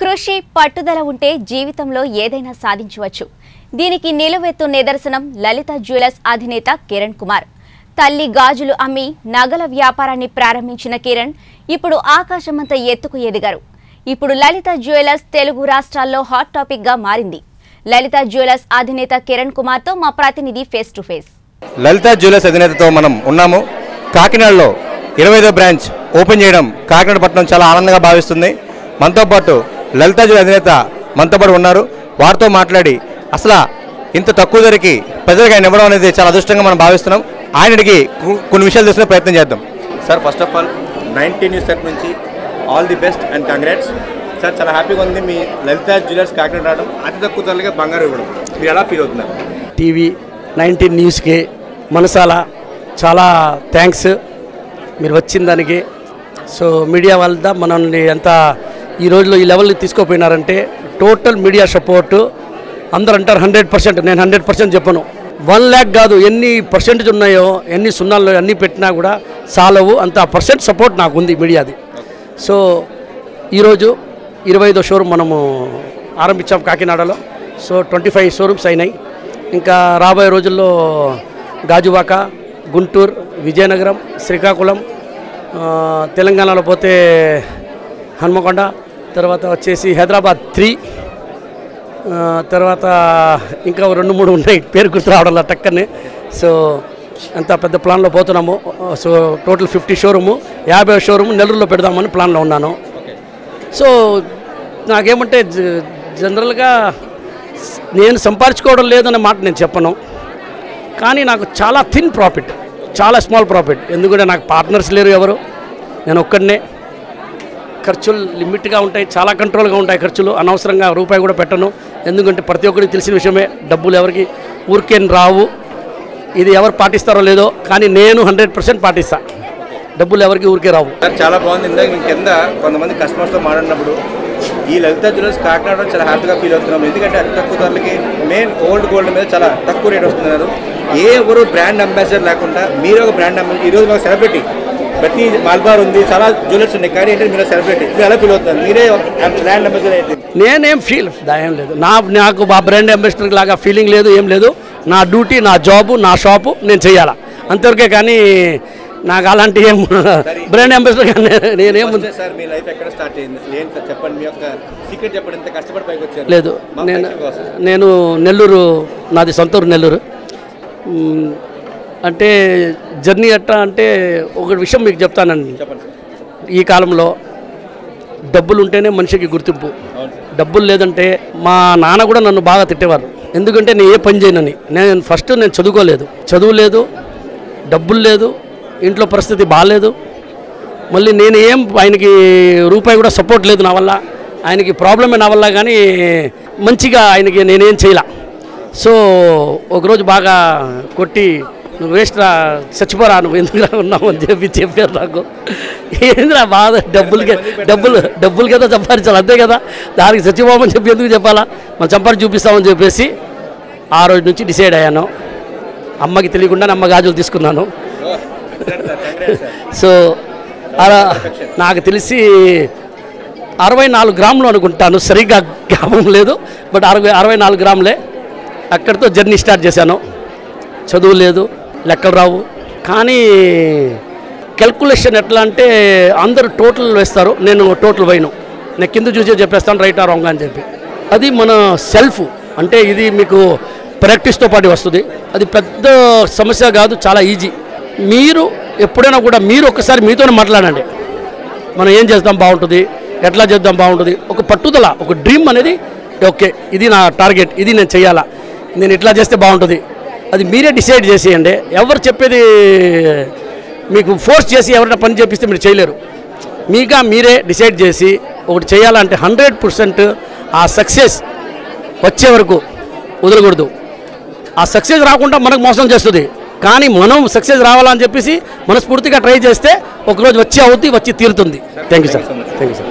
కృషి పట్టుదల ఉంటే జీవితంలో ఏదైనా సాధించవచ్చు దీనికి నిలువెత్తు నిదర్శనం లలిత జ్యువెలర్స్ అధినేత కిరణ్ కుమార్ తల్లి గాజులు అమ్మి నగల వ్యాపారాన్ని ప్రారంభించిన కిరణ్ ఇప్పుడు ఆకాశమంత ఎత్తుకు ఎదిగారు ఇప్పుడు లలిత జ్యువెలర్స్ తెలుగు రాష్ట్రాల్లో హాట్ టాపిక్ గా మారింది లలిత జ్యువెలర్స్ అధినేత కిరణ్ కుమార్తో మా ప్రతినిధి face to face Lalitha jewellers అధినేతతో మనం ఉన్నాము కాకినాడలో ఇరవైదో బ్రాంచ్ ఓపెన్ చేయడం కాకినాడ పట్టణం చాలా ఆనందంగా భావిస్తుంది మనతో పాటు లలిత జ్యువెలర్స్ అధినేత మనతో పాటు ఉన్నారు వారితో మాట్లాడి అసలు ఇంత తక్కువ ధరకి ప్రజలకు ఆయన ఇవ్వడం అనేది చాలా అదృష్టంగా మనం భావిస్తున్నాం ఆయనకి కు- కొన్ని విషయాలు తెలుసుకునే ప్రయత్నం చేద్దాం sir first of all ninety news తరఫు నుంచి all the best and congrats sir చాలా హ్యాపీగా ఉంది మీ లలిత జ్యువెలర్స్ కాకినాడ రావడం అతి తక్కువ ధరలుగా బంగారు ఇవ్వడం మీరు ఎలా ఫీల్ అవుతున్నారు టీవీ నైన్టీన్ న్యూస్కి మనసాల చాలా థ్యాంక్స్ మీరు వచ్చిన దానికి సో మీడియా వాళ్ళ మనల్ని ఎంత ఈ రోజులో ఈ లెవెల్ని తీసుకుపోయినారంటే టోటల్ మీడియా సపోర్టు అందరు అంటారు హండ్రెడ్ పర్సెంట్ నేను హండ్రెడ్ పర్సెంట్ చెప్పను వన్ ల్యాక్ కాదు ఎన్ని పర్సెంటేజ్ ఉన్నాయో ఎన్ని సున్నాల్లో అన్ని పెట్టినా కూడా చాలవు అంత పర్సెంట్ సపోర్ట్ నాకు ఉంది మీడియాది సో ఈరోజు ఇరవై ఐదో షోరూమ్ మనము ఆరంభించాం కాకినాడలో సో ట్వంటీ ఫైవ్ షోరూమ్స్ అయినాయి ఇంకా రాబోయే రోజుల్లో గాజువాక గుంటూరు విజయనగరం శ్రీకాకుళం ఆ, తెలంగాణలో పోతే హన్మకొండ తర్వాత వచ్చేసి హైదరాబాద్ త్రీ ఆ, తర్వాత ఇంకా ఓ రెండు మూడు ఉన్నాయి పేరు గుర్తు రావడం లేదు టక్కనే సో అంత పెద్ద ప్లాన్లో పోతున్నాము సో టోటల్ ఫిఫ్టీ షోరూము యాభై షోరూము నెల్లూరులో పెడదామని ప్లాన్లో ఉన్నాను సో నాకేమంటే జ- జనరల్గా నేను సంపాదించుకోవడం లేదనే మాట నేను చెప్పను కానీ నాకు చాలా థిన్ ప్రాఫిట్ చాలా స్మాల్ ప్రాఫిట్ ఎందుకంటే నాకు పార్ట్నర్స్ లేరు ఎవరు నేను ఒక్కడనే ఖర్చులు లిమిట్గా ఉంటాయి చాలా కంట్రోల్గా ఉంటాయి ఖర్చులు అనవసరంగా రూపాయి కూడా పెట్టను ఎందుకంటే ప్రతి ఒక్కరికి తెలిసిన విషయమే డబ్బులు ఎవరికి ఊరికేం రావు ఇది ఎవరు పాటిస్తారో లేదో కానీ నేను హండ్రెడ్ పర్సెంట్ పాటిస్తా డబ్బులు ఎవరికి ఊరికే రావు సార్ చాలా బాగుంది ఇందాక మేము కింద కొంతమంది కస్టమర్స్తో మాట్లాడినప్పుడు ఈ లలిత జ్యువెలర్స్ కాకినాడలో చాలా హ్యాపీగా ఫీల్ అవుతున్నాం ఎందుకంటే అతి తక్కువ ధరలకి మెయిన్ ఓల్డ్ గోల్డ్ మీద చాలా తక్కువ రేట్ వస్తున్నారు ఏ ఎవరు బ్రాండ్ అంబాసిడర్ లేకుండా మీరు ఒక బ్రాండ్ అంబాసిడర్ ఈరోజు మాకు సెలబ్రిటీ ప్రతి మల్బార్ ఉంది చాలా జ్యువెలర్స్ ఉన్నాయి కానీ ఏంటంటే మీరు సెలబ్రిటీ మీరు ఎలా ఫీల్ అవుతున్నారు మీరే బ్రాండ్ అంబాసిడర్ అయితే నేనేం ఫీల్ దాయం లేదు నా నాకు ఆ బ్రాండ్ అంబాసిడర్ లాగా ఫీలింగ్ లేదు ఏం లేదు నా డ్యూటీ నా జాబు నా షాపు నేను చేయాలా అంతవరకే కానీ నాకు అలాంటి ఏం బ్రాండ్ అంబాసిడర్ నేనేం ఫస్ట్ సార్ మీ లైఫ్ ఎక్కడ స్టార్ట్ అయింది అసలు ఏంటి సార్ చెప్పండి మీ యొక్క సీక్రెట్ చెప్పండి ఎంత కష్టపడి పైకి వచ్చారు లేదు మా నేను ప్రేక్షకుల కోసం. నేను నెల్లూరు నాది సొంతూరు నెల్లూరు మ్, అంటే జర్నీ ఎట్టా అంటే ఒక విషయం మీకు చెప్తానండి చెప్పండి సార్ ఈ కాలంలో డబ్బులు ఉంటేనే మనిషికి గుర్తింపు అవును సార్ డబ్బులు లేదంటే మా నాన్న కూడా నన్ను బాగా తిట్టేవారు ఎందుకంటే నేను ఏ పని చేయనని నేను ఫస్ట్ నేను చదువుకోలేదు చదువు లేదు డబ్బులు లేదు ఇంట్లో పరిస్థితి బాగాలేదు మళ్ళీ నేను ఏం ఆయనకి రూపాయి కూడా సపోర్ట్ లేదు నా వల్ల ఆయనకి ప్రాబ్లమే నా వల్ల కానీ మంచిగా ఆయనకి నేనేం చేయలే సో ఒకరోజు బాగా కొట్టి నువ్వు వేస్ట్ రా చచ్చిపోరా నువ్వు ఎందుకురా ఉన్నావు అని చెప్పి చెప్పారు నాకు ఏందిరా బాధ డబ్బులకి డబ్బులు డబ్బులకి ఏదో సంపాదించాలి అంతే కదా దానికి చచ్చిపోమని చెప్పి ఎందుకు చెప్పాలా మనం సంపాదించి చూపిస్తామని చెప్పేసి ఆ రోజు నుంచి డిసైడ్ అయ్యాను అమ్మకి తెలియకుండా అమ్మ గాజులు తీసుకున్నాను సార్ కంగ్రాట్స్ సార్ సో అలా నాకు తెలిసి అరవై నాలుగు గ్రాములు అనుకుంటాను సరిగ్గా జ్ఞాపకం లేదు బట్ అరవై అరవై నాలుగు గ్రాములే అక్కడితో జర్నీ స్టార్ట్ చేశాను చదువు లేదు లెక్కలు రావు కానీ క్యాల్కులేషన్ ఎట్లా అంటే అందరూ టోటల్ వేస్తారు నేను టోటల్ వేయను నేను కింద చూసే చెప్పేస్తాను రైట్ ఆ రాంగ్ అని చెప్పి అది మన సెల్ఫ్ అంటే ఇది మీకు ప్రాక్టీస్తో పాటు వస్తుంది అది పెద్ద సమస్య కాదు చాలా ఈజీ మీరు ఎప్పుడైనా కూడా మీరు ఒకసారి మీతోనే మాట్లాడండి మనం ఏం చేద్దాం బాగుంటుంది ఎట్లా చేద్దాం బాగుంటుంది ఒక పట్టుదల ఒక డ్రీమ్ అనేది ఓకే ఇది నా టార్గెట్ ఇది నేను చేయాలా నేను ఇట్లా చేస్తే బాగుంటుంది అది మీరే డిసైడ్ చేసేయండి ఎవరు చెప్పేది మీకు ఫోర్స్ చేసి ఎవరైనా పని చేపిస్తే మీరు చేయలేరు మీగా మీరే డిసైడ్ చేసి ఒకటి చేయాలంటే హండ్రెడ్ పర్సెంట్ ఆ సక్సెస్ వచ్చే వరకు వదలకూడదు ఆ సక్సెస్ రాకుండా మనకు మోసం చేస్తుంది కానీ మనం సక్సెస్ రావాలని చెప్పేసి మనస్ఫూర్తిగా ట్రై చేస్తే ఒకరోజు వచ్చి అవుద్ది వచ్చి తీరుతుంది thank you sir thank you sir